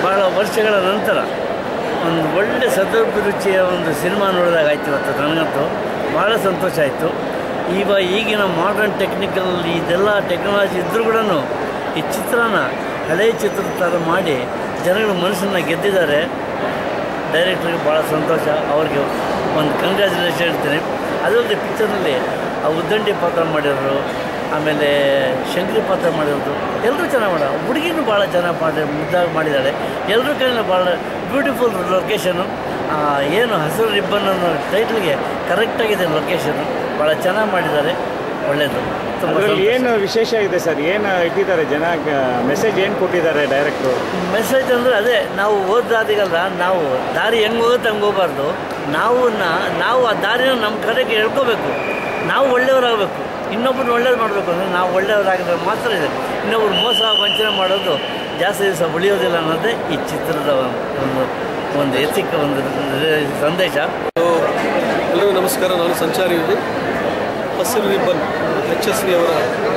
ಭಾಳ ವರ್ಷಗಳ ನಂತರ ಒಂದು ಒಳ್ಳೆ ಸದಭಿರುಚಿಯ ಒಂದು ಸಿನಿಮಾ ನೋಡಿದಾಗ ಆಯ್ತು ಇವತ್ತು ನನಗಂತೂ ಭಾಳ ಸಂತೋಷ ಆಯಿತು ಈಗ ಈಗಿನ ಮಾಡರ್ನ್ ಟೆಕ್ನಿಕಲ್ ಇದೆಲ್ಲ ಟೆಕ್ನಾಲಜಿ ಇದ್ದರೂ ಕೂಡ ಈ ಚಿತ್ರನ ಹಳೆಯ ಚಿತ್ರದ ಥರ ಮಾಡಿ ಜನಗಳ ಮನಸ್ಸನ್ನು ಗೆದ್ದಿದ್ದಾರೆ ಡೈರೆಕ್ಟ್ರಿಗೆ ಭಾಳ ಸಂತೋಷ ಅವ್ರಿಗೆ ಒಂದು ಕಂಗ್ರ್ಯಾಚುಲೇಷನ್ ಹೇಳ್ತೀನಿ ಅದಲ್ಲದೆ ಪಿಕ್ಚರ್ನಲ್ಲಿ ಆ ಉದ್ದಂಡಿ ಪಾತ್ರ ಮಾಡಿರೋರು ಆಮೇಲೆ ಶಂಕರಿ ಪಾತ್ರ ಮಾಡಿರೋದು ಎಲ್ಲರೂ ಚೆನ್ನಾಗಿ ಮಾಡ ಹುಡುಗಿನೂ ಭಾಳ ಚೆನ್ನಾಗಿ ಮಾಡಿ ಮುದ್ದಾಗಿ ಮಾಡಿದ್ದಾಳೆ ಎಲ್ಲರೂ ಕೈಯಿಂದ ಭಾಳ ಬ್ಯೂಟಿಫುಲ್ ಲೊಕೇಶನು ಏನು ಹಸಿರು ರಿಬ್ಬನ್ ಅನ್ನೋ ಟೈಟ್ಲಿಗೆ ಕರೆಕ್ಟಾಗಿದೆ ಲೊಕೇಶನು ಭಾಳ ಚೆನ್ನಾಗಿ ಮಾಡಿದ್ದಾರೆ ಒಳ್ಳೆಯದು ತುಂಬ ಅದರಲ್ಲಿ ಸಂತೋಷ. ಏನು ವಿಶೇಷ ಇದೆ ಸರ್ ಏನು ಇಟ್ಟಿದ್ದಾರೆ ಜನ ಮೆಸೇಜ್ ಏನು ಕೊಟ್ಟಿದ್ದಾರೆ ಡೈರೆಕ್ಟ್ರು ಮೆಸೇಜ್ ಅಂದರೆ ಅದೇ ನಾವು ಓದಾದಿಗಲ್ಲ ನಾವು ದಾರಿ ಹೆಂಗೆ ಹೋಗುತ್ತೆ ಹಂಗೆ ಹೋಗ್ಬಾರ್ದು ನಾವು ನಾ- ನಾವು ಆ ದಾರಿನ ನಮ್ಮ ಕಡೆಗೆ ಹೇಳ್ಕೋಬೇಕು ನಾವು ಒಳ್ಳೆಯವರಾಗಬೇಕು ಇನ್ನೊಬ್ಬರು ಒಳ್ಳೇದು ಮಾಡಬೇಕು ಅಂದರೆ ನಾವು ಒಳ್ಳೆಯವರಾಗಿದ್ರೆ ಮಾತ್ರ ಇದೆ ಇನ್ನೊಬ್ರು ಮೋಸ ವಂಚನೆ ಮಾಡೋದು ಜಾಸ್ತಿ ದಿವಸ ಉಳಿಯೋದಿಲ್ಲ ಅನ್ನೋದೇ ಈ ಚಿತ್ರದ ಒಂದು ಒಂದು ಎಥಿಕ್ ಒಂದು ಸಂದೇಶ ಎಲ್ಲರಿಗೂ ನಮಸ್ಕಾರ ನಾನು ಸಂಚಾರಿ ಇದು ಹಸಿರು ರಿಬ್ಬನ್ ಎಚ್ ಎಸ್ ವಿ ಅವರ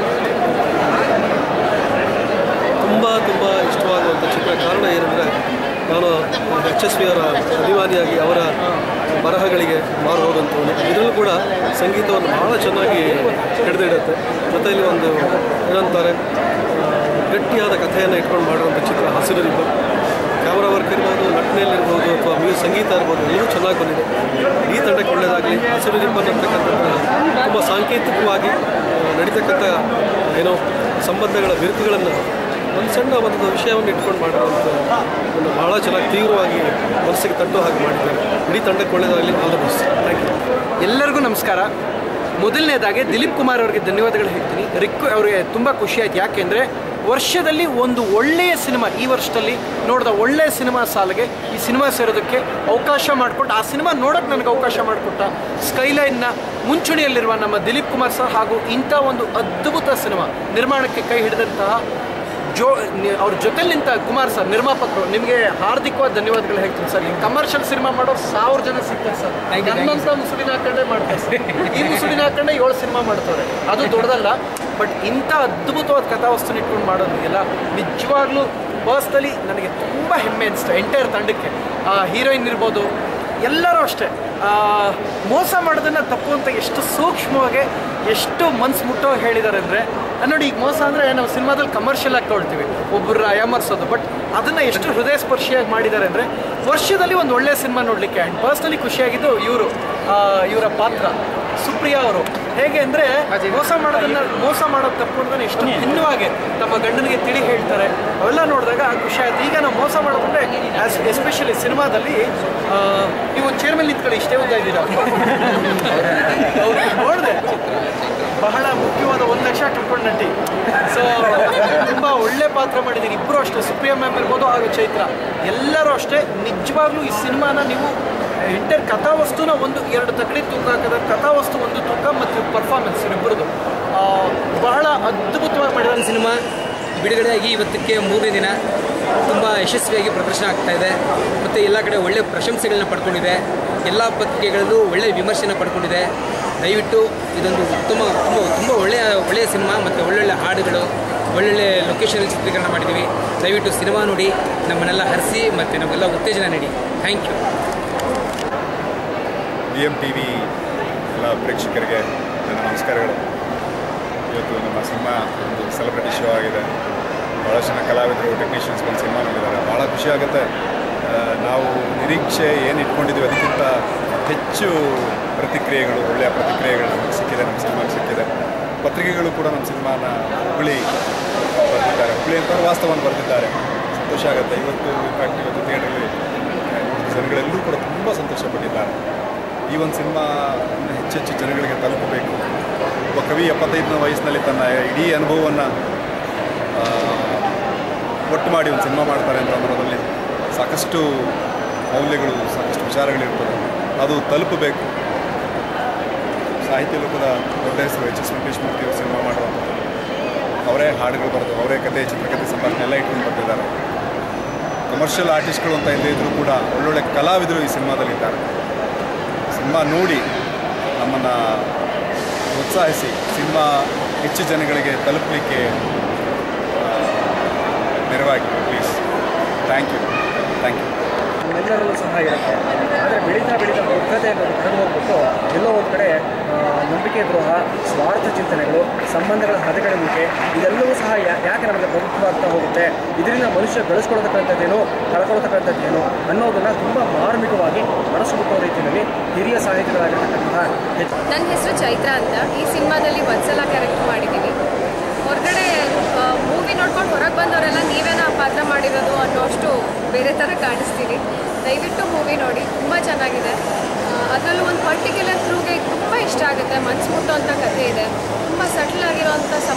ತುಂಬ ತುಂಬ ಇಷ್ಟವಾಗುವಂಥ ಚಿತ್ರ ಕಾರಣ ಏನಂದರೆ ನಾನು ಎಚ್ ಎಸ್ ವಿ ಅವರ ಅಭಿಮಾನಿಯಾಗಿ ಅವರ ಬರಹಗಳಿಗೆ ಮಾರು ಹೋದಂಥವನು ಇದರಲ್ಲೂ ಕೂಡ ಸಂಗೀತವನ್ನು ಭಾಳ ಚೆನ್ನಾಗಿ ಹಿಡಿದಿಡುತ್ತೆ ಮತ್ತು ಇಲ್ಲಿ ಒಂದು ಏನಂತಾರೆ ಆ, ಗಟ್ಟಿಯಾದ ಕಥೆಯನ್ನು ಇಟ್ಕೊಂಡು ಮಾಡಿರುವಂಥ ಚಿತ್ರ ಹಸಿರು ರಿಬ್ಬನ್ ಕ್ಯಾಮ್ರಾ ವರ್ಕ್ ಇರ್ಬೋದು ನಟನೆಯಲ್ಲಿರ್ಬೋದು ಅಥವಾ ಮ್ಯೂಸ್ ಸಂಗೀತ ಇರ್ಬೋದು ಎಲ್ಲವೂ ಚೆನ್ನಾಗಿ ಬಂದಿದೆ ಈ ತಂಡಕ್ಕೆ ಒಳ್ಳೆಯದಾಗಲಿ ಹಸಿರು ರಿಬ್ಬನ್ ಅಂತಕ್ಕಂಥದ್ದು ತುಂಬ ಸಾಂಕೇತಿಕವಾಗಿ ಆ, ನಡೀತಕ್ಕಂಥ ಏನೋ ಸಂಬಂಧಗಳ ಬಿರುಕುಗಳನ್ನು ಒಂದು ಸಣ್ಣ ಒಂದು ವಿಷಯವನ್ನು ಇಟ್ಕೊಂಡು ಮಾಡಿರುವಂಥ ಒಂದು ಭಾಳ ಚೆನ್ನಾಗಿ ತೀವ್ರವಾಗಿ ಮನಸ್ಸಿಗೆ ತಟ್ಟೋ ಹಾಗೆ ಮಾಡಿದ್ದಾರೆ ಇಡೀ ತಂಡಕ್ಕೆ ಒಳ್ಳೆಯದಾಗಲಿ all the best thank you ಎಲ್ಲರಿಗೂ ನಮಸ್ಕಾರ ಮೊದಲನೇದಾಗಿ ದಿಲೀಪ್ ಕುಮಾರ್ ಅವರಿಗೆ ಧನ್ಯವಾದಗಳು ಹೇಳ್ತೀನಿ ರಿಕ್ಕು ಅವರಿಗೆ ತುಂಬ ಖುಷಿ ಆಯ್ತು ಯಾಕೆಂದರೆ ವರ್ಷದಲ್ಲಿ ಒಂದು ಒಳ್ಳೆಯ ಸಿನಿಮಾ ಈ ವರ್ಷದಲ್ಲಿ ನೋಡಿದ ಒಳ್ಳೆಯ ಸಿನಿಮಾ ಸಾಲಿಗೆ ಈ ಸಿನಿಮಾ ಸೇರೋದಕ್ಕೆ ಅವಕಾಶ ಮಾಡಿಕೊಟ್ಟು ಆ ಸಿನಿಮಾ ನೋಡೋಕ್ಕೆ ನನಗೆ ಅವಕಾಶ ಮಾಡಿಕೊಟ್ಟ ಸ್ಕೈಲೈನ್ನ ಮುಂಚೂಣಿಯಲ್ಲಿರುವ ನಮ್ಮ ದಿಲೀಪ್ ಕುಮಾರ್ ಸರ್ ಹಾಗೂ ಇಂಥ ಒಂದು ಅದ್ಭುತ ಸಿನಿಮಾ ನಿರ್ಮಾಣಕ್ಕೆ ಕೈ ಹಿಡಿದಂತಹ ಜೋ ನಿ- ಅವ್ರ ಜೊತೆಲಿ ನಿಂತ ಕುಮಾರ್ ಸರ್ ನಿರ್ಮಾಪಕರು ನಿಮಗೆ ಹಾರ್ದಿಕವಾದ ಧನ್ಯವಾದಗಳು ಹೇಳ್ತೀನಿ ಸರ್ ಈ ಕಮರ್ಷಿಯಲ್ ಸಿನಿಮಾ ಮಾಡೋರು ಸಾವಿರ ಜನ ಸಿಗ್ತಾರೆ ಸರ್ ನನ್ನಂತ ಮುಸುಡಿನ ಹಾಕೊಂಡೇ ಮಾಡ್ತಾರೆ ಸರ್ ಈ ಮುಸುಡಿನ ಹಾಕೊಂಡೆ ಏಳು ಸಿನಿಮಾ ಮಾಡ್ತಾರೆ ಅದು ದೊಡ್ಡದಲ್ಲ ಬಟ್ ಇಂಥ ಅದ್ಭುತವಾದ ಕಥಾವಸ್ತುನ ಇಟ್ಕೊಂಡು ಮಾಡೋದಿಲ್ಲ ನಿಜವಾಗ್ಲೂ ಪರ್ಸ್ನಲಿ ನನಗೆ ತುಂಬ ಹೆಮ್ಮೆ ಅನಿಸ್ತು ಎಂಟೈರ್ ತಂಡಕ್ಕೆ ಹೀರೋಯಿನ್ ಇರ್ಬೋದು ಎಲ್ಲರೂ ಅಷ್ಟೇ ಆ, ಮೋಸ ಮಾಡೋದನ್ನು ತಪ್ಪು ಅಂತ ಎಷ್ಟು ಸೂಕ್ಷ್ಮವಾಗಿ ಎಷ್ಟು ಮನ್ಸು ಮುಟ್ಟೋ ಹೇಳಿದ್ದಾರೆ ಅಂದರೆ ನೋಡಿ ಈಗ ಮೋಸ ಅಂದರೆ ನಾವು ಸಿನಿಮಾದಲ್ಲಿ ಕಮರ್ಷಿಯಲ್ ಆಗಿ ತೊಗೊಳ್ತೀವಿ ಒಬ್ಬರ ಯಾಮರ್ಸೋದು ಬಟ್ ಅದನ್ನು ಎಷ್ಟು ಹೃದಯ ಸ್ಪರ್ಶಿಯಾಗಿ ಮಾಡಿದ್ದಾರೆ ಅಂದರೆ ವರ್ಷದಲ್ಲಿ ಒಂದು ಒಳ್ಳೆಯ ಸಿನಿಮಾ ನೋಡಲಿಕ್ಕೆ ಆ್ಯಂಡ್ ಪರ್ಸ್ನಲಿ ಖುಷಿಯಾಗಿದ್ದು ಇವರು ಇವರ ಪಾತ್ರ ಸುಪ್ರಿಯಾ ಅವರು ಹೇಗೆ ಅಂದರೆ ಮೋಸ ಮಾಡೋದನ್ನ ಮೋಸ ಮಾಡೋದು ತಪ್ಪು ಅನ್ನೋದನ್ನ ಎಷ್ಟು ಭಿನ್ನವಾಗಿ ತಮ್ಮ ಗಂಡನಿಗೆ ತಿಳಿ ಹೇಳ್ತಾರೆ ಅವೆಲ್ಲ ನೋಡಿದಾಗ ಖುಷಿ ಆಯ್ತು ಈಗ ನಾವು ಮೋಸ ಮಾಡೋದಂದ್ರೆ ಎಸ್ಪೆಷಲಿ ಸಿನಿಮಾದಲ್ಲಿ ಆ, ನೀವು ಚೇರ್ ಮೇಲೆ ನಿಂತ್ಕೊಳ್ಳಿ ಇಷ್ಟೇ ಉದ್ದ ಇದ್ದೀರಾ ನೋಡಿದೆ ಬಹಳ ಮುಖ್ಯವಾದ ಒಂದು ಲಕ್ಷ ಕಟ್ಕೊಂಡು ನಟಿ ಸೊ ತುಂಬ ಒಳ್ಳೆ ಪಾತ್ರ ಮಾಡಿದ್ದೀರಿ ಇಬ್ಬರು ಅಷ್ಟೇ ಸುಪ್ರಿಯಾ ಮ್ಯಾಮ್ ಇರ್ಬೋದು ಹಾಗೂ ಚೈತ್ರ ಎಲ್ಲರೂ ಅಷ್ಟೇ ನಿಜವಾಗ್ಲೂ ಈ ಸಿನಿಮಾನ ನೀವು ಎಂಟರ್ ಕಥಾವಸ್ತುನ ಒಂದು ಎರಡು ತಗಡಿ ತೂಕ ಹಾಕಿದ್ರೆ ಕಥಾವಸ್ತು ಒಂದು ತೂಕ ಮತ್ತು ಪರ್ಫಾರ್ಮೆನ್ಸ್ ಇಬ್ಬರದು ಬಹಳ ಅದ್ಭುತವಾಗಿ ಮಾಡಿದ್ದಾರೆ ಸಿನಿಮಾ ಬಿಡುಗಡೆಯಾಗಿ ಇವತ್ತಕ್ಕೆ ಮೂರನೇ ದಿನ ತುಂಬ ಯಶಸ್ವಿಯಾಗಿ ಪ್ರದರ್ಶನ ಆಗ್ತಾ ಇದೆ ಮತ್ತು ಎಲ್ಲ ಕಡೆ ಒಳ್ಳೆಯ ಪ್ರಶಂಸೆಗಳನ್ನ ಪಡ್ಕೊಂಡಿದೆ ಎಲ್ಲ ಪತ್ರಿಕೆಗಳಲ್ಲೂ ಒಳ್ಳೆಯ ವಿಮರ್ಶೆನ ಪಡ್ಕೊಂಡಿದೆ ದಯವಿಟ್ಟು ಇದೊಂದು ಉತ್ತಮ ತುಂಬ ತುಂಬ ಒಳ್ಳೆಯ ಒಳ್ಳೆಯ ಸಿನಿಮಾ ಮತ್ತು ಒಳ್ಳೊಳ್ಳೆ ಹಾಡುಗಳು ಒಳ್ಳೊಳ್ಳೆ ಲೊಕೇಶನ್ ಚಿತ್ರೀಕರಣ ಮಾಡಿದ್ದೀವಿ ದಯವಿಟ್ಟು ಸಿನಿಮಾ ನೋಡಿ ನಮ್ಮನ್ನೆಲ್ಲ ಹರಿಸಿ ಮತ್ತು ನಮಗೆಲ್ಲ ಉತ್ತೇಜನ ನೀಡಿ thank you B M T V ಎಲ್ಲ ಪ್ರೇಕ್ಷಕರಿಗೆ ನನ್ನ ನಮಸ್ಕಾರಗಳು ಇವತ್ತು ನಮ್ಮ ಸಿನಿಮಾ ಒಂದು ಸೆಲೆಬ್ರಿಟಿ ಶೋ ಆಗಿದೆ ಭಾಳ ಜನ ಕಲಾವಿದರು ಟೆಕ್ನಿಷಿಯನ್ಸ್ ಬಂದು ಸಿನಿಮಾ ನೋಡಿದ್ದಾರೆ ಭಾಳ ಖುಷಿ ಆಗುತ್ತೆ ಆ, ನಾವು ನಿರೀಕ್ಷೆ ಏನು ಇಟ್ಕೊಂಡಿದ್ದೀವಿ ಅದಕ್ಕಿಂತ ಹೆಚ್ಚು ಪ್ರತಿಕ್ರಿಯೆಗಳು ಒಳ್ಳೆಯ ಪ್ರತಿಕ್ರಿಯೆಗಳು ನಮಗೆ ಸಿಕ್ಕಿದೆ ನಮ್ಮ ಸಿನಿಮಾಗೆ ಸಿಕ್ಕಿದೆ ಪತ್ರಿಕೆಗಳು ಕೂಡ ನಮ್ಮ ಸಿನಿಮಾನ ಹುಳಿ ಬರೆದಿದ್ದಾರೆ ಹುಳಿ ಅಂತ ವಾಸ್ತವವನ್ನು ಬರೆದಿದ್ದಾರೆ ಸಂತೋಷ ಆಗುತ್ತೆ ಇವತ್ತು ಇನ್ಫ್ಯಾಕ್ಟ್ ಇವತ್ತು ಥಿಯೇಟ್ರಲ್ಲಿ ಜನಗಳೆಲ್ಲರೂ ಕೂಡ ತುಂಬ ಸಂತೋಷಪಟ್ಟಿದ್ದಾರೆ ಈ ಒಂದು ಸಿನಿಮಾ ಇನ್ನೂ ಹೆಚ್ಚೆಚ್ಚು ಜನಗಳಿಗೆ ತಲುಪಬೇಕು ಒಬ್ಬ ಕವಿ ಎಪ್ಪತ್ತೈದನೇ ವಯಸ್ಸಿನಲ್ಲಿ ತನ್ನ ಇಡೀ ಅನುಭವವನ್ನು ಒಟ್ಟು ಮಾಡಿ ಒಂದು ಸಿನಿಮಾ ಮಾಡ್ತಾರೆ ಅಂತ ಅನ್ನೋದ್ರಲ್ಲಿ ಸಾಕಷ್ಟು ಮೌಲ್ಯಗಳು ಸಾಕಷ್ಟು ವಿಚಾರಗಳಿರ್ತದೆ ಅದು ತಲುಪಬೇಕು ಸಾಹಿತ್ಯ ಲೋಕದ ದೊಡ್ಡ ಹೆಸರು ಎಚ್ ಎಸ್ ವೆಂಕಟೇಶ್ಮೂರ್ತಿ ಅವರು ಸಿನಿಮಾ ಮಾಡುವಂಥದ್ದು ಅವರೇ ಹಾಡುಗಳು ಬರೆದು ಅವರೇ ಕತೆ ಚಿತ್ರಕಥೆ ಸಂಭಾಷಣೆ ಎಲ್ಲ ಇಟ್ಕೊಂಡು ಬರ್ತಿದ್ದಾರೆ ಕಮರ್ಷಿಯಲ್ ಆರ್ಟಿಸ್ಟ್ಗಳು ಅಂತ ಇಲ್ಲದೇ ಇದ್ದರೂ ಕೂಡ ಒಳ್ಳೊಳ್ಳೆ ಕಲಾವಿದರು ಈ ಸಿನಿಮಾದಲ್ಲಿದ್ದಾರೆ ಸಿನಿಮಾ ನೋಡಿ ನಮ್ಮನ್ನು ಪ್ರೋತ್ಸಾಹಿಸಿ ಸಿನಿಮಾ ಹೆಚ್ಚು ಜನಗಳಿಗೆ ತಲುಪಲಿಕ್ಕೆ ಆ, ನೆರವಾಗಿ please thank you thank you ನಮ್ಮೆಲ್ಲರಲ್ಲೂ ಸಹ ಇರುತ್ತೆ ಆದರೆ ಬೆಳೀತಾ ಬೆಳೀತಾ ಮುಗ್ಧತೆ ಕಳೆದು ಹೋಗ್ಬಿಟ್ಟು ಎಲ್ಲೋ ಒಂದು ಕಡೆ ಆ, ನಂಬಿಕೆ ದ್ರೋಹ ಸ್ವಾರ್ಥ ಚಿಂತನೆಗಳು ಸಂಬಂಧಗಳ ಹದಗೆಡುವಿಕೆ ಇದೆಲ್ಲವೂ ಸಹ ಯಾ- ಯಾಕೆ ನಮಗೆ ಪ್ರಮುಖವಾಗ್ತಾ ಹೋಗುತ್ತೆ ಇದರಿಂದ ಮನುಷ್ಯ ಗಳಿಸ್ಕೊಳ್ತಕ್ಕಂಥದ್ದೇನು ಕಳ್ಕೊಳ್ತಕ್ಕಂಥದ್ದೇನು ಅನ್ನೋದನ್ನು ತುಂಬ ಮಾರ್ಮಿಕವಾಗಿ ಮನಸ್ಸು ಮುಟ್ಟೋ ರೀತಿಯಲ್ಲಿ ಹಿರಿಯ ಸಾಹಿತಿಗಳಾಗಿರ್ತಕ್ಕಂತಹ ಎಚ್ ನನ್ನ ಹೆಸರು ಚೈತ್ರ ಅಂತ ಈ ಸಿನಿಮಾದಲ್ಲಿ ಒಂದ್ಸಲ ಕ್ಯಾರೆಕ್ಟರ್ ಮಾಡಿದ್ದೀನಿ ಹೊರಗಡೆ ಮೂವಿ ನೋಡ್ಕೊಂಡು ಹೊರಗೆ ಬಂದವರೆಲ್ಲ ನೀವೇನ ಆ ಪಾತ್ರ ಮಾಡಿರೋದು ಅನ್ನೋಷ್ಟು ಬೇರೆ ಥರ ಕಾಣಿಸ್ತೀರಿ ದಯವಿಟ್ಟು ಮೂವಿ ನೋಡಿ ತುಂಬ ಚೆನ್ನಾಗಿದೆ ಅದರಲ್ಲೂ ಒಂದು ಪರ್ಟಿಕ್ಯುಲರ್ ಥ್ರೂಗೆ ತುಂಬ ಇಷ್ಟ ಆಗುತ್ತೆ ಮನ್ಸು ಮುಟ್ಟೋಂಥ ಕಥೆ ಇದೆ ತುಂಬ ಸಟ್ಲ್ ಆಗಿರೋಂಥ